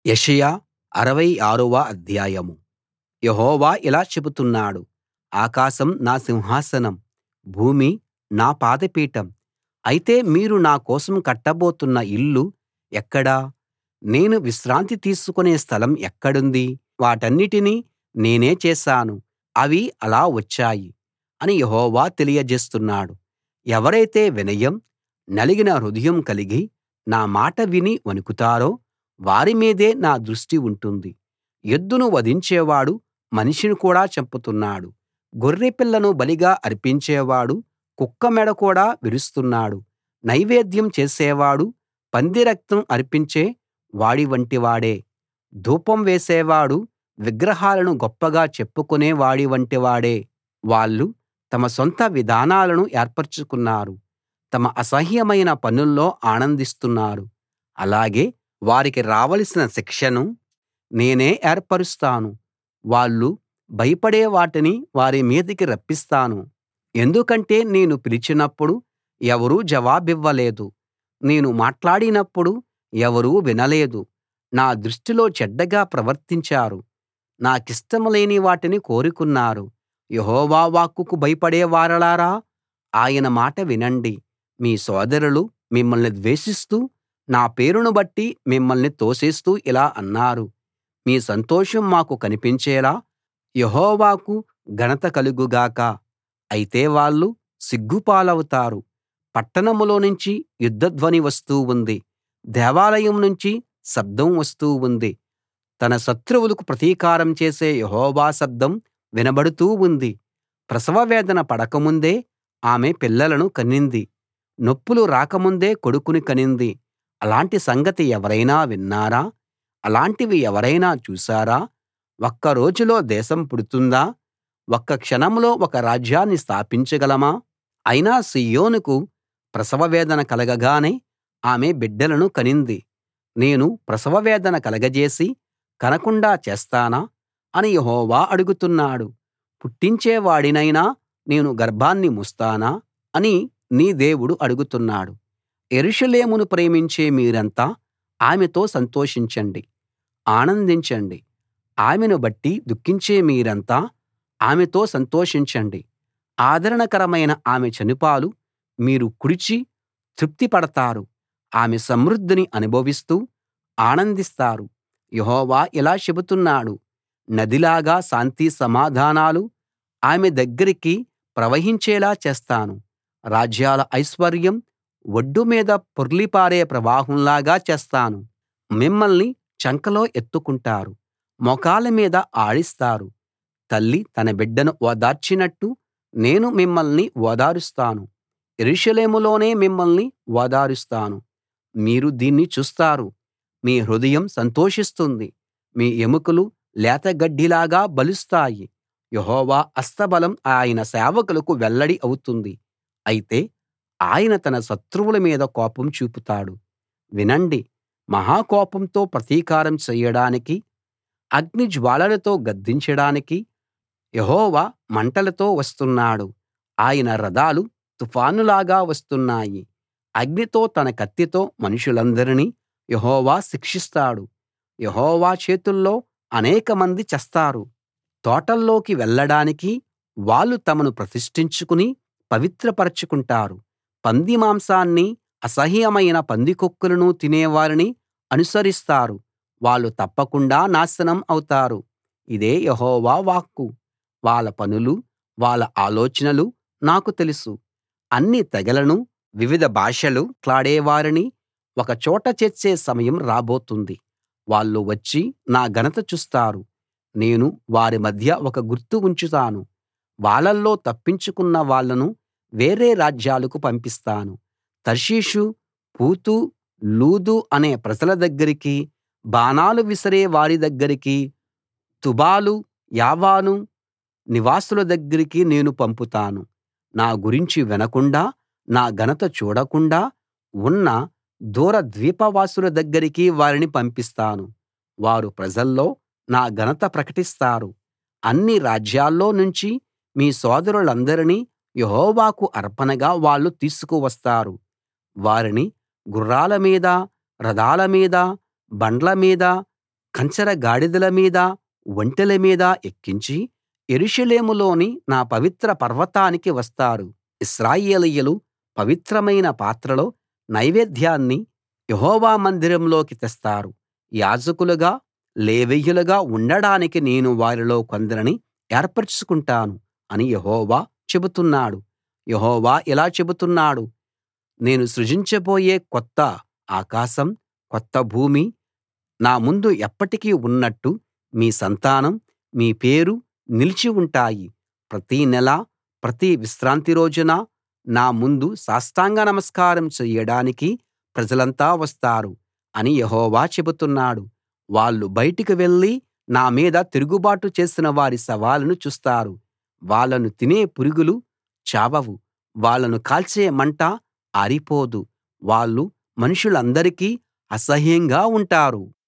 యెషయా అరవై ఆరవ అధ్యాయం యెహోవా ఇలా చెబుతున్నాడు ఆకాశం నా సింహాసనం భూమి నా పాదపీఠం అయితే మీరు నా కోసం కట్టబోతున్న ఇల్లు ఎక్కడ నేను విశ్రాంతి తీసుకునే స్థలం ఎక్కడుంది వాటన్నిటినీ నేనే చేశాను అవి అలా వచ్చాయి అని యెహోవా తెలియజేస్తున్నాడు ఎవరైతే వినయం నలిగిన హృదయం కలిగి నా మాట విని వణుకుతారో వారి మీదే నా దృష్టి ఉంటుంది ఎద్దును వధించేవాడు మనిషిని కూడా చంపుతున్నాడు గొర్రెపిల్లను బలిగా అర్పించేవాడు కుక్క మెడ కూడా విరుస్తున్నాడు నైవేద్యం చేసేవాడు పంది రక్తం అర్పించే వాడి వంటివాడే ధూపం వేసేవాడు విగ్రహాలను గొప్పగా చెప్పుకునే వాడి వంటివాడే వాళ్ళు తమ సొంత విధానాలను ఏర్పరచుకున్నారు తమ అసహ్యమైన పనుల్లో ఆనందిస్తున్నారు అలాగే వారికి రావలసిన శిక్షను నేనే ఏర్పరుస్తాను వాళ్ళు భయపడే వాటిని వారి మీదికి రప్పిస్తాను ఎందుకంటే నేను పిలిచినప్పుడు ఎవరూ జవాబివ్వలేదు నేను మాట్లాడినప్పుడు ఎవరూ వినలేదు నా దృష్టిలో చెడ్డగా ప్రవర్తించారు నాకిష్టం లేని వాటిని కోరుకున్నారు యెహోవా వాక్కుకు భయపడే వారలారా ఆయన మాట వినండి మీ సోదరులు మిమ్మల్ని ద్వేషిస్తూ నా పేరును బట్టి మిమ్మల్ని తోసేస్తూ ఇలా అన్నారు మీ సంతోషం మాకు కనిపించేలా యెహోవాకు ఘనత కలుగు గాక అయితే వాళ్ళు సిగ్గుపాలవుతారు పట్టణంలో నుంచి యుద్ధధ్వని వస్తూ ఉంది దేవాలయం నుంచి శబ్దం వస్తూ ఉంది తన శత్రువులకు ప్రతీకారం చేసే యెహోవా శబ్దం వినబడుతూ ఉంది ప్రసవ వేదన పడకముందే ఆమె పిల్లలను కనింది నొప్పులు రాకముందే కొడుకుని కనింది అలాంటి సంగతి ఎవరైనా విన్నారా అలాంటివి ఎవరైనా చూశారా ఒక్క రోజులో దేశం పుడుతుందా ఒక్క క్షణంలో ఒక రాజ్యాన్ని స్థాపించగలమా అయినా సీయోనుకు ప్రసవ వేదన కలగగానే ఆమె బిడ్డలను కనింది నేను ప్రసవ వేదన కలగజేసి కనకుండా చేస్తానా అని యెహోవా అడుగుతున్నాడు పుట్టించే వాడినైనా నేను గర్భాన్ని మూస్తానా అని నీ దేవుడు అడుగుతున్నాడు యెరూషలేమును ప్రేమించే మీరంతా ఆమెతో సంతోషించండి ఆనందించండి ఆమెను బట్టి దుఃఖించే మీరంతా ఆమెతో సంతోషించండి ఆదరణకరమైన ఆమె చనుపాలు మీరు కుడిచి తృప్తి పడతారు ఆమె సమృద్ధిని అనుభవిస్తూ ఆనందిస్తారు యెహోవా ఇలా చెబుతున్నాడు నదిలాగా శాంతి సమాధానాలు ఆమె దగ్గరికి ప్రవహించేలా చేస్తాను రాజ్యాల ఐశ్వర్యం ఒడ్డు మీద పొర్లిపారే ప్రవాహంలాగా చేస్తాను మిమ్మల్ని చంకలో ఎత్తుకుంటారు మోకాళ్ళ మీద ఆడిస్తారు తల్లి తన బిడ్డను ఓదార్చినట్టు నేను మిమ్మల్ని ఓదారుస్తాను యెరూషలేములోనే మిమ్మల్ని ఓదారుస్తాను మీరు దీన్ని చూస్తారు మీ హృదయం సంతోషిస్తుంది మీ ఎముకలు లేతగడ్డిలాగా బలుస్తాయి యెహోవా హస్తబలం ఆయన సేవకులకు వెల్లడి అవుతుంది అయితే ఆయన తన శత్రువుల మీద కోపం చూపుతాడు వినండి మహా కోపంతో ప్రతీకారం చెయ్యడానికి అగ్ని జ్వాలలతో గద్దించడానికి యెహోవా మంటలతో వస్తున్నాడు ఆయన రథాలు తుఫానులాగా వస్తున్నాయి అగ్నితో తన కత్తితో మనుషులందరినీ యెహోవా శిక్షిస్తాడు యెహోవా చేతుల్లో అనేకమంది చస్తారు తోటల్లోకి వెళ్ళడానికి వాళ్ళు తమను ప్రతిష్ఠించుకుని పవిత్రపరచుకుంటారు పంది మాంసాన్ని అసహ్యమైన పందికొక్కులను తినేవారిని అనుసరిస్తారు వాళ్ళు తప్పకుండా నాశనం అవుతారు ఇదే యెహోవా వాక్కు వాళ్ళ పనులు వాళ్ళ ఆలోచనలు నాకు తెలుసు అన్ని తెగలను వివిధ భాషలు మాట్లాడేవారిని ఒక చోట చేర్చే సమయం రాబోతుంది వాళ్ళు వచ్చి నా ఘనత చూస్తారు నేను వారి మధ్య ఒక గుర్తు ఉంచుతాను వాళ్ళల్లో తప్పించుకున్న వాళ్ళను వేరే రాజ్యాలకు పంపిస్తాను తర్షీషు పూతు లూదు అనే ప్రజల దగ్గరికి బాణాలు విసిరే వారి దగ్గరికి తుబాలు యావాను నివాసుల దగ్గరికి నేను పంపుతాను నా గురించి వినకుండా నా ఘనత చూడకుండా ఉన్న దూర ద్వీపవాసుల దగ్గరికి వారిని పంపిస్తాను వారు ప్రజల్లో నా ఘనత ప్రకటిస్తారు అన్ని రాజ్యాల్లో నుంచి మీ సోదరులందరినీ యెహోవాకు అర్పణగా వాళ్ళు తీసుకు వస్తారు వారిని గుర్రాల మీద రథాల మీద బండ్ల మీద కంచర గాడిదల మీద ఒంటెల మీద ఎక్కించి యెరూషలేములోని నా పవిత్ర పర్వతానికి వస్తారు ఇశ్రాయేలీయులు పవిత్రమైన పాత్రలో నైవేద్యాన్ని యెహోవా మందిరంలోకి తెస్తారు యాజకులుగా లేవీయులుగా ఉండడానికి నేను వారిలో కొందరిని ఏర్పరచుకుంటాను అని యెహోవా చెబుతున్నాడు యెహోవా ఇలా చెబుతున్నాడు నేను సృజించబోయే కొత్త ఆకాశం కొత్త భూమి నా ముందు ఎప్పటికీ ఉన్నట్టు మీ సంతానం మీ పేరు నిలిచి ఉంటాయి ప్రతి నెలా ప్రతి విశ్రాంతి రోజున నా ముందు సాష్టాంగ నమస్కారం చెయ్యడానికి ప్రజలంతా వస్తారు అని యెహోవా చెబుతున్నాడు వాళ్ళు బయటికి వెళ్లి నా మీద తిరుగుబాటు చేసిన వారి శవాలను చూస్తారు వాళ్ళను తినే పురుగులు చావవు వాళ్ళను కాల్చే మంట ఆరిపోదు వాళ్ళు మనుషులందరికీ అసహ్యంగా ఉంటారు